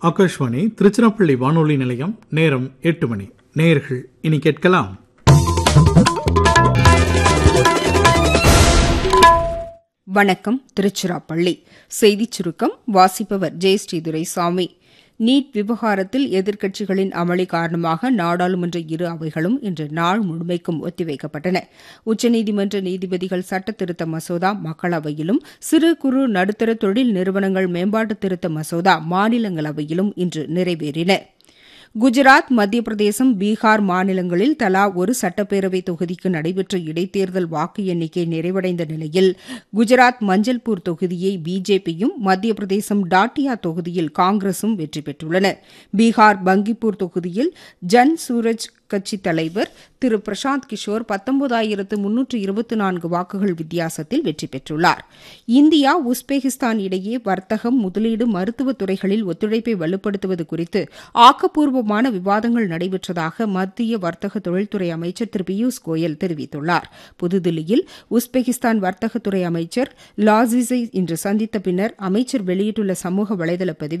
ஆகாஷ்வாணி திருச்சிராப்பள்ளி வானொலி நிலையம் நேரம் எட்டு மணி நேயர்கள் இனி கேட்கலாம் வணக்கம் திருச்சிராப்பள்ளி செய்திச் சுருக்கம் வாசிப்பவர் ஜெயஸ்ரீ துரைசாமி நீட் விவகாரத்தில் எதிர்க்கட்சிகளின் அமளி காரணமாக நாடாளுமன்ற இரு அவைகளும் இன்று நாள் முழுமைக்கும் ஒத்திவைக்கப்பட்டன உச்சநீதிமன்ற நீதிபதிகள் சட்ட திருத்த மசோதா மக்களவையிலும் சிறு குறு நடுத்தர தொழில் நிறுவனங்கள் மேம்பாட்டு திருத்த மசோதா மாநிலங்களவையிலும் இன்று நிறைவேறின குஜராத் மத்திய பிரதேசம் பீகார் மாநிலங்களில் தலா ஒரு சட்டப்பேரவை தொகுதிக்கு நடைபெற்ற இடைத்தேர்தல் வாக்கு எண்ணிக்கை நிறைவடைந்த நிலையில் குஜராத் மஞ்சள்பூர் தொகுதியை பிஜேபியும் மத்திய பிரதேசம் டாட்டியா தொகுதியில் காங்கிரசும் வெற்றி பெற்றுள்ளன பீகார் பங்கிப்பூர் தொகுதியில் ஜன் சூரஜ் கட்சி தலைவர் திரு பிரசாந்த் கிஷோர் பத்தொன்பதாயிரத்து முன்னூற்று இருபத்தி நான்கு வாக்குகள் வித்தியாசத்தில் வெற்றி பெற்றுள்ளார் இந்தியா உஸ்பெகிஸ்தான் இடையே வர்த்தகம் முதலீடு மருத்துவ துறைகளில் ஒத்துழைப்பை வலுப்படுத்துவது குறித்து ஆக்கப்பூர்வமான விவாதங்கள் நடைபெற்றதாக மத்திய வர்த்தக தொழில்துறை அமைச்சர் திரு பியூஷ் கோயல் தெரிவித்துள்ளார் புதுதில்லியில் உஸ்பெகிஸ்தான் வர்த்தகத்துறை அமைச்சர் லாசிஸை இன்று சந்தித்த பின்னர் அமைச்சர் வெளியிட்டுள்ள சமூக வலைதள பதிவில்